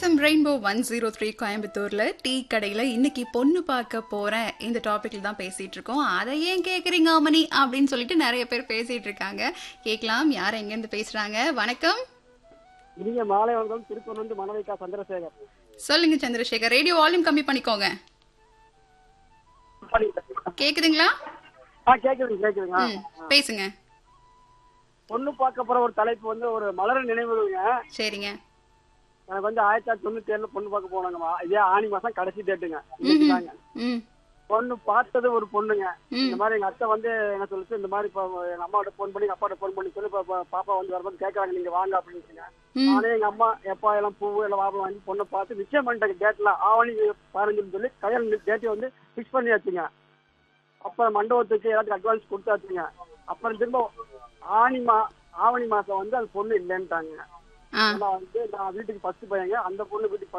FM rainbow one zero three கோயம்புத்தூர்ல tea கடையில இன்னைக்கு பொண்ணு பார்க்க போறேன் இந்த டாபிக்ல தான் பேசிட்டு இருக்கோம் அதை ஏன் கேக்குறீங்க அமனி அப்படின்னு சொல்லிட்டு நிறைய பேர் பேசிட்டு இருக்காங்க கேட்கலாம் யார் எங்க இருந்து பேசுறாங்க வணக்கம் இனிய மாலை வணக்கம் திருப்பூர் வந்து மனவைக்கா சந்திரசேகர் சொல்லுங்க சந்திரசேகர் ரேடியோ வால்யூம் கம்மி பண்ணிக்கோங்க கேக்குதுங்களா ஆ கேக்குதுங்க கேக்குதுங்க ம் பேசுங்க பொண்ணு பார்க்க போற ஒரு தலைப்பு வந்து ஒரு மலர் நினைவுங்க சரிங்க எனக்கு வந்து ஆயிரத்தி தொள்ளாயிரத்தி தொண்ணூத்தி ஏழுல பொண்ணு பார்க்க போனாங்கம்மா இதே ஆணி மாசம் கடைசி டேட்டுங்க இன்னைக்கு தாங்க ம் பொண்ணு பார்த்தது ஒரு பொண்ணுங்க ம். இந்த மாதிரி எங்க அத்தை வந்து என்ன சொல்லுச்சு இந்த மாதிரி இப்போ எங்க அம்மாவோட ஃபோன் பண்ணி எங்க அப்பாட்ட ஃபோன் பண்ணி சொல்லி இப்போ இப்போ பாப்பா வந்து வரும்போது கேட்கறாங்க நீங்க வாங்க அப்படின்னு ம். நானே எங்க அம்மா எப்பா எல்லாம் பூ எல்லாம் வாபம் வாங்கி பொண்ணை பார்த்து நிச்சயம் பண்ணிட்டாங்க டேட்ல ஆவணி பதினஞ்சுன்னு சொல்லி கல்யாணம் டேட்டை வந்து ஃபிக்ஸ் பண்ணியாச்சுங்க அப்புறம் மண்டபத்துக்கு எல்லாத்துக்கும் அட்வான்ஸ் கொடுத்தாச்சுங்க அப்புறம் திரும்ப ஆணி மா ஆவணி மாசம் வந்து அது பொண்ணு இல்லைன்ட்டாங்க ஆ நான் வந்து நான் வீட்டுக்கு ஃபர்ஸ்ட் பையங்க அந்த பொண்ணு வீட்டுக்கு